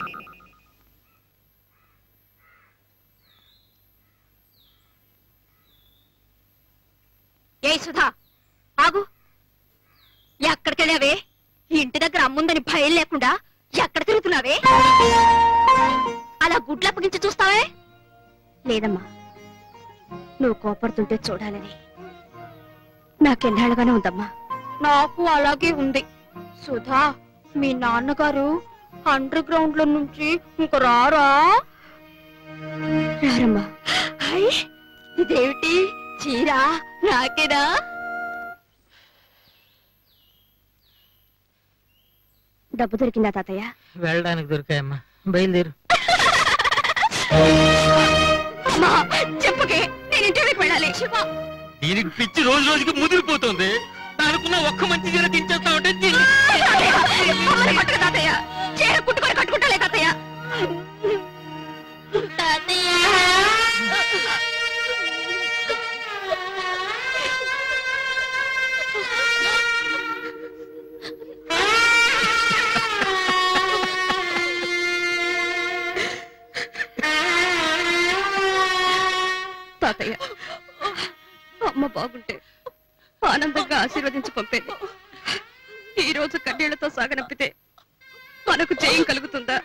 ఏ సుధా ఆగు ఎక్కడికెళ్ళావే ఇంటి దగ్గర అమ్ముందని భయం లేకుండా ఎక్కడ తిరుగుతున్నావే అలా గుడ్లు అప్పగించి చూస్తావే లేదమ్మా నువ్వు కోపడుతుంటే చూడాలని నాకెన్నాళ్ళుగానే ఉందమ్మా నాకు అలాగే ఉంది సుధా మీ నాన్నగారు అండర్ గ్రౌండ్ లో నుంచి ఇంక రారా రారమ్మా హై, ఇదేమిటి చీరా నాకేనా డబ్బు దొరికిందా తాతయ్య వెళ్ళడానికి దొరికాయమ్మా బయలుదేరు అమ్మా చెప్పకే నేను ఇంటర్వ్యూకి వెళ్ళాలి శివ దీనికి పిచ్చి రోజు రోజుకి ముదిరిపోతుంది దానికున్న ఒక్క మంచి చీర దించేస్తామంటే మమ్మల్ని కొట్టకు తాతయ్య చీర కుట్టుకొని కట్టుకుంటాలే తాతయ్య తాతయ్య అమ్మ బాగుంటే ఆనందంగా ఆశీర్వదించి పంపేది ఈ రోజు కన్నీళ్లతో సాగనంపితే మనకు జయం కలుగుతుందా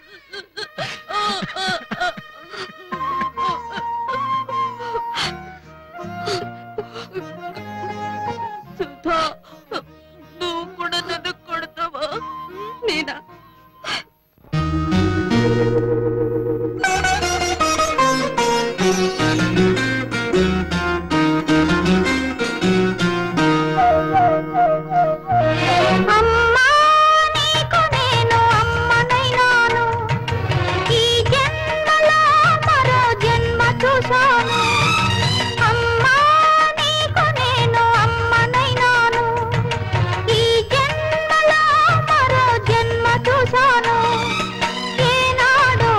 సుధా నువ్వు కూడా నన్ను కొడతావా నేనా అమ్మా నీకు నేను అమ్మనైనాను ఈ జన్మలో మరో జన్మ చూశాను అమ్మా నీకు నేను అమ్మనైనాను ఈ జన్మలో మరో జన్మ చూశాను ఏనాడో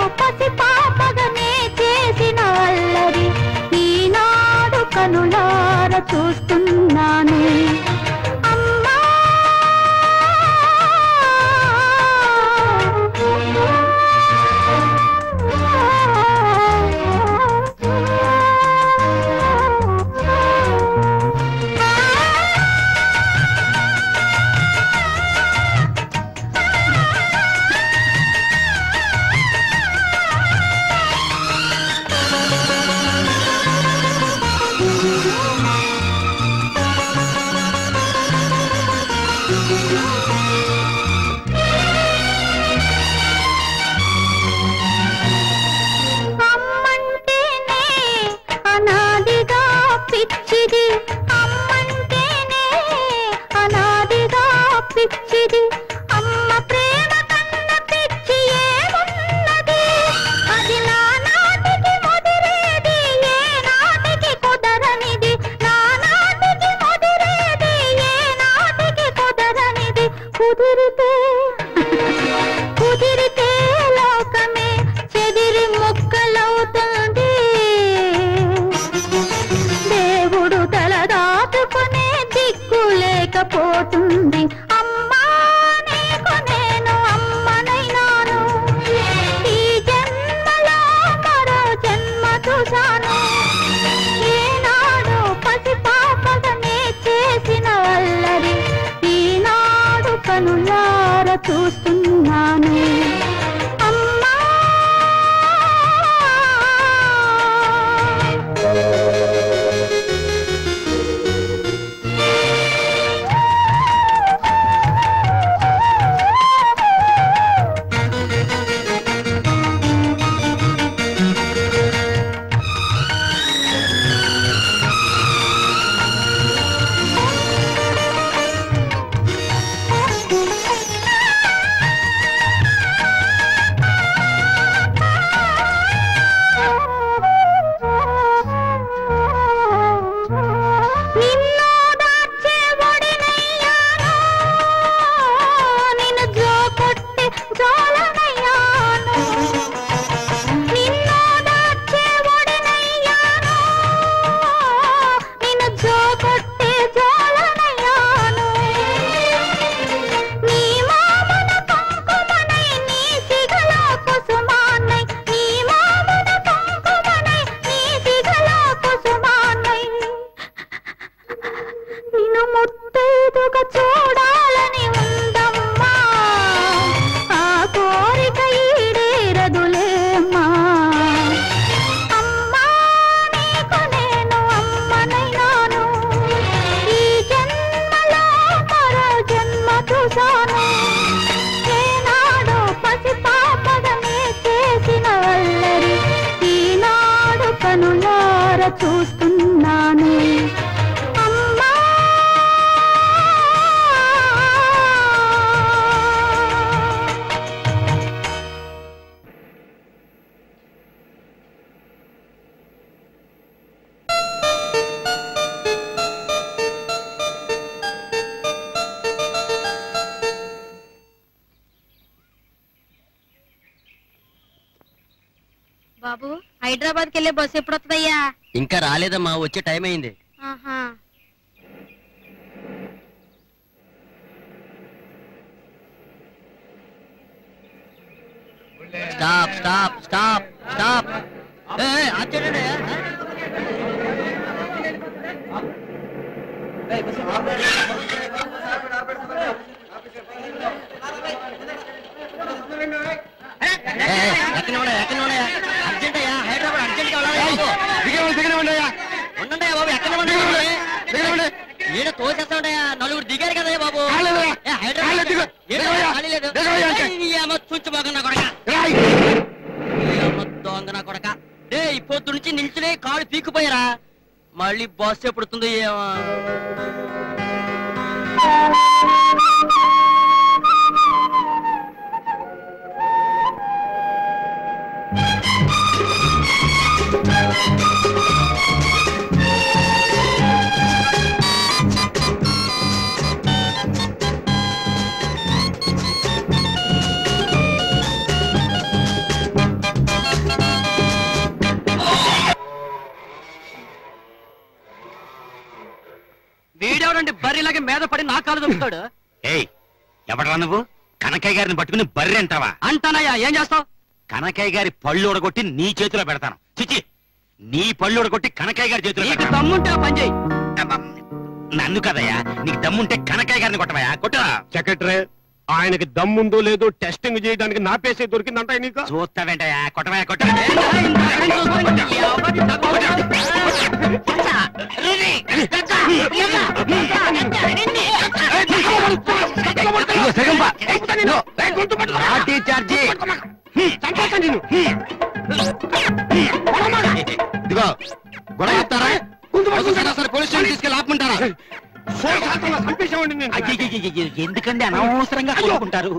బాబు హైదరాబాద్కి వెళ్ళే బస్సు ఎప్పుడు వస్తుందయ్యా ఇంకా రాలేదమ్మా వచ్చే టైం అయింది ఆహా స్టాప్ స్టాప్ స్టాప్ స్టాప్ ఆచండి ఎక్కడ ఉన్నాయా ఎక్కడ ఉన్నాయా అర్జెంట్ అయ్యా హైదరాబాద్ అర్జెంట్ ఉండండి బాబు ఎక్కడ ఉండండి ఈడ తోసేస్తాడయ్యా నలుగురు దిగారు కదయ్యా బాబు ఏ, హైదరాబాద్ ఏంటి ఖాళీ లేదు ఏయ్, నీ అమ్మ చుంచుమోగన్న కొడక నీ అమ్మ దొంగన కొడక ఏ ఇప్పుడు నుంచి నిల్చునే కాళ్ళు పీక్కుపోయారా మళ్ళీ బస్సు ఎప్పుడుతుందో ఏమో వీడెవడండి బర్రెలాగే మీద పడి నా కాలు దొరుకుతాడు ఏయ్ ఎవడరా నువ్వు కనకయ్య గారిని పట్టుకుని బర్రె అంటావా అంటానయ్యా ఏం చేస్తావు కనకయ్య గారి పళ్ళు ఉడగొట్టి నీ చేతిలో పెడతాను చిచి నీ పళ్ళు ఉడగొట్టి కనకయ్య గారి చేతిలో నీకు పెడతాను దమ్ముంటే ఆ పని చేయి అబ్బా, నన్ను కదయ్యా నీకు దమ్ముంటే కనకయ్య గారిని కొట్టవయ్యా కొట్టా సెక్రటరీ ఆయనకి దమ్ముందో లేదో టెస్టింగ్ చేయడానికి నా పేసే దొరికిందంట నీకు చూస్తావేంటయ్యా కొట్టవయ్యా కొట్ట లాఠీ చార్జీ ఇదిగో గొడవ చెప్తారా ఒకసారి సరే పోలీస్ స్టేషన్ తీసుకెళ్ళి ఆపమంటారా చంపేసామండి నేను అయ్యయ్యయ్యయ్య, ఎందుకండి అనవసరంగా కొట్టుకుంటారు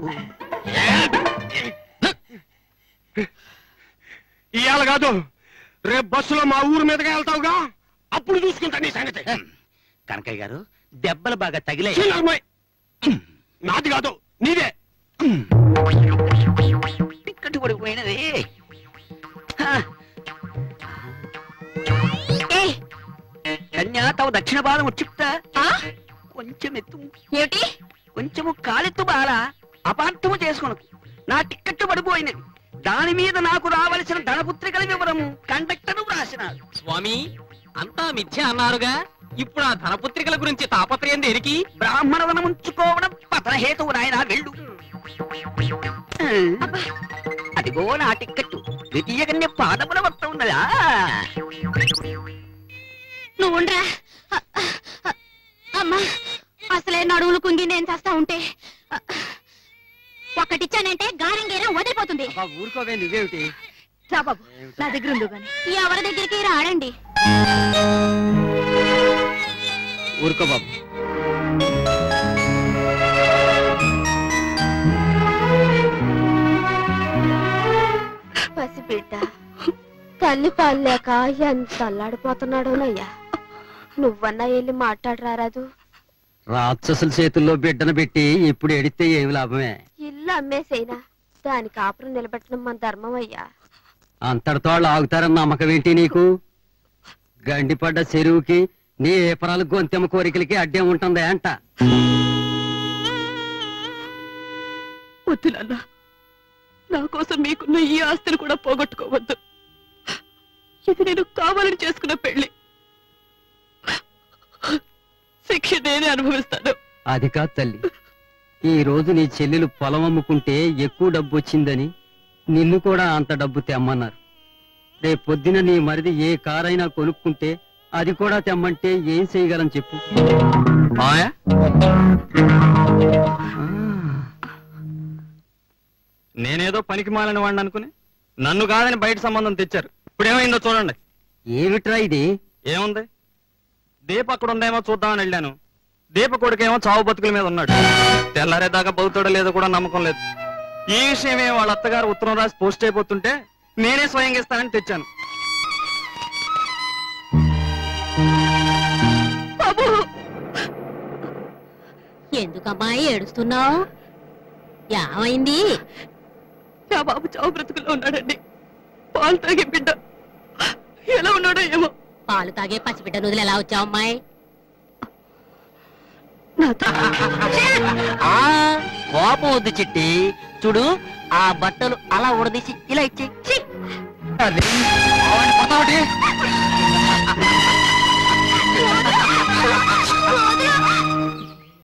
ఇవాళ కాదు రేపు బస్సులో మా ఊరు మీదగా వెళ్తావుగా అప్పుడు చూసుకుంటా నీ సంగతి కనకయ్య గారు దెబ్బలు బాగా తగిలే చిన్నమ్మాయి. నాది కాదు నీదే టిక్కట్టు పడిపోయినది ఏయ్, కన్యా తావు దక్షిణ భాగం ఉచ్చిప్త ఆ? కొంచెం ఎత్తు ఏమిటి కొంచెము కాలెత్తు బాల అపార్థము చేసుకొను నా టిక్కెట్టు పడిపోయినది దాని మీద నాకు రావలసిన ధనపుత్రికల వివరము కండక్టర్ వ్రాసినాడు స్వామి అంతా మిథ్య అన్నారుగా ఇప్పుడు ఆ ధనపుత్రికల గురించి తాపత్రయం దేనికి బ్రాహ్మణ ఉంచుకోవడం పతనహేతువు నాయన వెళ్ళు అదిగో నా టిక్కెట్టు ద్వితీయ కన్య పాదముల వస్త ఉన్నదా నువ్వు ఉండరా అ- అ- అమ్మా అసలే నడువులు కుంగి నేను చేస్తా ఉంటే అ- ఒక్కటిచ్చానంటే గారంగేరా వదిలిపోతుంది ఊరుకోవే నువ్వేమిటి రా బాబు నా దగ్గర ఉండు గాని ఎవరి దగ్గరికి రాడండి ఊరుకో బాబు పసిబిడ్డ తల్లి పాలు లేక ఎంత అల్లాడిపోతున్నాడోనయ్యా నువ్వన్నా వెళ్ళి మాట్లాడరారాదు రాక్షసుల చేతుల్లో బిడ్డను పెట్టి ఇప్పుడు ఎడితే ఏమి లాభమే ఇల్లు అమ్మేసేనా దాని కాపురం నిలబెట్టడం మన ధర్మం అయ్యా అంతటితో వాళ్ళు ఆగుతారన్న నమ్మకం ఏంటి నీకు గండిపడ్డ చెరువుకి నీ ఏపరాలు గొంతెమ్మ కోరికలకి అడ్డం ఉంటుందా అంట వద్దు నాన్న నా కోసం మీకున్న ఈ ఆస్తిని కూడా పోగొట్టుకోవద్దు ఇది నేను కావాలని చేసుకున్న పెళ్లి శిక్ష నేనే అనుభవిస్తాను అది కాదు తల్లి ఈ రోజు నీ చెల్లెలు పొలం అమ్ముకుంటే ఎక్కువ డబ్బు వచ్చిందని నిన్ను కూడా అంత డబ్బు తెమ్మన్నారు రేపు పొద్దున నీ మరిది ఏ కారైనా కొనుక్కుంటే అది కూడా తెమ్మంటే ఏం చేయగలం చెప్పు నేనేదో పనికి మాలని వాడిని అనుకుని నన్ను కాదని బయట సంబంధం తెచ్చారు ఇప్పుడు ఏమైందో చూడండి ఏమిట్రా ఇది ఏముంది దీప అక్కడ ఉందేమో చూద్దామని వెళ్ళాను దీప కొడుకేమో చావు బతుకుల మీద ఉన్నాడు తెల్లారేదాకా బతుకుతాడో లేదో కూడా నమ్మకం లేదు ఈ విషయమే వాళ్ళ అత్తగారు ఉత్తరం రాసి పోస్ట్ అయిపోతుంటే నేనే స్వయంగా ఇస్తానని తెచ్చాను బాబు ఎందుకమ్మా ఏడుస్తున్నావు ఏమైంది నా బాబు చావు బ్రతుకుల్లో ఉన్నాడండి పాలు తాగే బిడ్డ ఎలా ఉన్నాడో ఏమో పాలు తాగే పసిబిడ్డ నుదులు ఎలా వచ్చావు అమ్మాయి నాతో ఆ కోపం వద్దు చిట్టి చూడు ఆ బట్టలు అలా ఉడదీసి ఇలా ఇచ్చే వాడిని కొడతావటి?